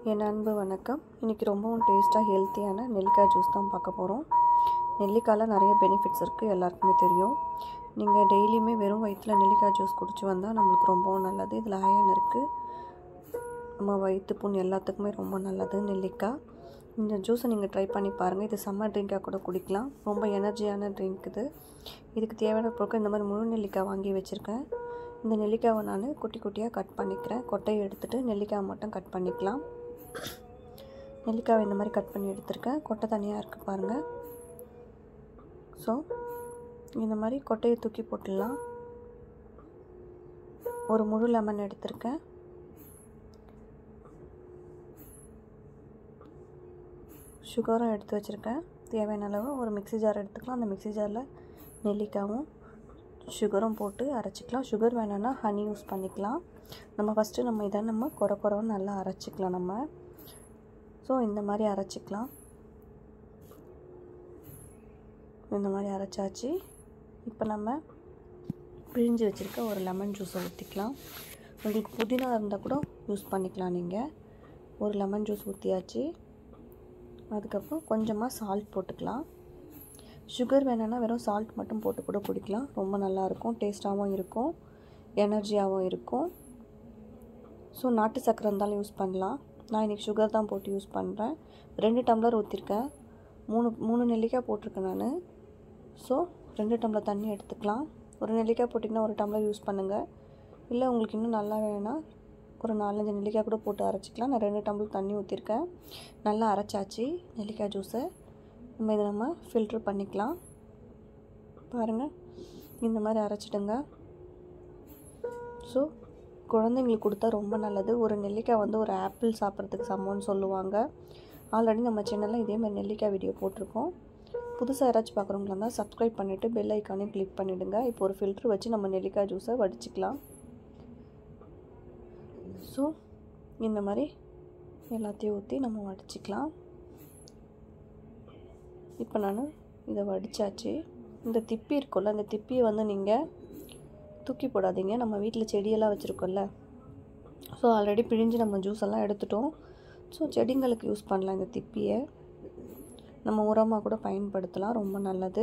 என் அன்பு வணக்கம் இன்றைக்கி ரொம்பவும் டேஸ்ட்டாக ஹெல்த்தியான நெல்லிக்காய் ஜூஸ் தான் பார்க்க போகிறோம் நெல்லிக்காயில் நிறைய பெனிஃபிட்ஸ் இருக்குது எல்லாருக்குமே தெரியும் நீங்கள் டெய்லியுமே வெறும் வயிற்றில் நெல்லிக்காய் ஜூஸ் குடிச்சு வந்தால் நம்மளுக்கு ரொம்பவும் நல்லது இதில் அயன் இருக்குது நம்ம வயிற்று புண் எல்லாத்துக்குமே ரொம்ப நல்லது நெல்லிக்காய் இந்த ஜூஸை நீங்கள் ட்ரை பண்ணி பாருங்கள் இது சம்மர் ட்ரிங்காக கூட குடிக்கலாம் ரொம்ப எனர்ஜியான ட்ரிங்க் இது இதுக்கு தேவையான பொருட்கள் இந்த மாதிரி முழு நெல்லிக்காய் வாங்கி வச்சுருக்கேன் இந்த நெல்லிக்காவை நான் குட்டி குட்டியாக கட் பண்ணிக்கிறேன் கொட்டையை எடுத்துகிட்டு நெல்லிக்காவை மட்டும் கட் பண்ணிக்கலாம் நெல்லிக்காவை இந்த மாதிரி கட் பண்ணி எடுத்திருக்கேன் கொட்டை தனியாக இருக்குது பாருங்கள் ஸோ இந்த மாதிரி கொட்டையை தூக்கி போட்டுடலாம் ஒரு முழு லெமன் எடுத்திருக்கேன் சுகரும் எடுத்து வச்சுருக்கேன் தேவையான அளவு ஒரு மிக்ஸி ஜார் எடுத்துக்கலாம் அந்த மிக்ஸி ஜாரில் நெல்லிக்காவும் சுகரும் போட்டு அரைச்சிக்கலாம் சுகர் வேணும்னா ஹனி யூஸ் பண்ணிக்கலாம் நம்ம ஃபஸ்ட்டு நம்ம இதை நம்ம குறை குறவும் நல்லா அரைச்சிக்கலாம் நம்ம ஸோ இந்த மாதிரி அரைச்சிக்கலாம் இந்த மாதிரி அரைச்சாச்சு இப்போ நம்ம பிழிஞ்சு வச்சுருக்க ஒரு லெமன் ஜூஸை ஊற்றிக்கலாம் உங்களுக்கு புதினா இருந்தால் கூட யூஸ் பண்ணிக்கலாம் நீங்கள் ஒரு லெமன் ஜூஸ் ஊற்றியாச்சு அதுக்கப்புறம் கொஞ்சமாக சால்ட் போட்டுக்கலாம் சுகர் வேணும்னா வெறும் சால்ட் மட்டும் போட்டு கூட குடிக்கலாம் ரொம்ப நல்லாயிருக்கும் டேஸ்ட்டாகவும் இருக்கும் எனர்ஜியாகவும் இருக்கும் ஸோ நாட்டு சக்கரை இருந்தாலும் யூஸ் பண்ணலாம் நான் இன்றைக்கி சுகர் தான் போட்டு யூஸ் பண்ணுறேன் ரெண்டு டம்ளர் ஊற்றிருக்கேன் மூணு மூணு நெல்லிக்காய் போட்டிருக்கேன் நான் ஸோ ரெண்டு டம்ளர் தண்ணி எடுத்துக்கலாம் ஒரு நெல்லிக்காய் போட்டிங்கன்னா ஒரு டம்ளர் யூஸ் பண்ணுங்கள் இல்லை உங்களுக்கு இன்னும் நல்லா வேணும்னா ஒரு நாலஞ்சு நெல்லிக்காய் கூட போட்டு அரைச்சிக்கலாம் நான் ரெண்டு டம்ளர் தண்ணி ஊற்றிருக்கேன் நல்லா அரைச்சாச்சு நெல்லிக்காய் ஜூஸை நம்ம இதை நம்ம ஃபில்ட்ரு பண்ணிக்கலாம் பாருங்கள் இந்த மாதிரி அரைச்சிடுங்க ஸோ குழந்தைங்களுக்கு கொடுத்தா ரொம்ப நல்லது ஒரு நெல்லிக்காய் வந்து ஒரு ஆப்பிள் சாப்பிட்றதுக்கு சமம்னு சொல்லுவாங்க ஆல்ரெடி நம்ம சேனலில் இதே மாதிரி நெல்லிக்காய் வீடியோ போட்டிருக்கோம் புதுசாக யாராச்சும் பார்க்குறவங்களா இருந்தால் சப்ஸ்கிரைப் பண்ணிவிட்டு பெல் ஐக்கானையும் கிளிக் பண்ணிவிடுங்க இப்போ ஒரு ஃபில்ட்ரு வச்சு நம்ம நெல்லிக்காய் ஜூஸை வடிச்சிக்கலாம் ஸோ இந்த மாதிரி எல்லாத்தையும் ஊற்றி நம்ம வடிச்சிக்கலாம் இப்போ நான் இதை வடித்தாச்சு இந்த திப்பி இருக்கும்ல அந்த திப்பியை வந்து நீங்கள் தூக்கி போடாதீங்க நம்ம வீட்டில் செடியெல்லாம் வச்சுருக்கோம்ல ஸோ ஆல்ரெடி பிழிஞ்சு நம்ம ஜூஸ் எல்லாம் எடுத்துட்டோம் ஸோ செடிங்களுக்கு யூஸ் பண்ணலாம் இந்த திப்பியை நம்ம உரமாக கூட பயன்படுத்தலாம் ரொம்ப நல்லது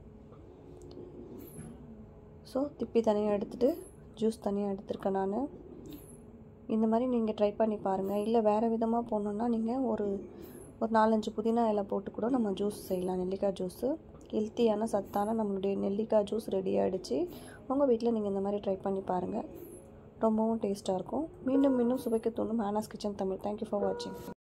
ஸோ திப்பி தனியாக எடுத்துகிட்டு ஜூஸ் தனியாக எடுத்திருக்கேன் நான் இந்த மாதிரி நீங்கள் ட்ரை பண்ணி பாருங்கள் இல்லை வேறு விதமாக போகணுன்னா நீங்கள் ஒரு ஒரு நாலஞ்சு புதினா இலை போட்டு கூட நம்ம ஜூஸ் செய்யலாம் நெல்லிக்காய் ஜூஸு ஹெல்த்தியான சத்தான நம்மளுடைய நெல்லிக்காய் ஜூஸ் ரெடி ஆகிடுச்சு உங்கள் வீட்டில் நீங்கள் இந்த மாதிரி ட்ரை பண்ணி பாருங்கள் ரொம்பவும் டேஸ்ட்டாக இருக்கும் மீண்டும் மீண்டும் சுவைக்க தோணும் Mena's kitchen Tamil thank you for வாட்சிங்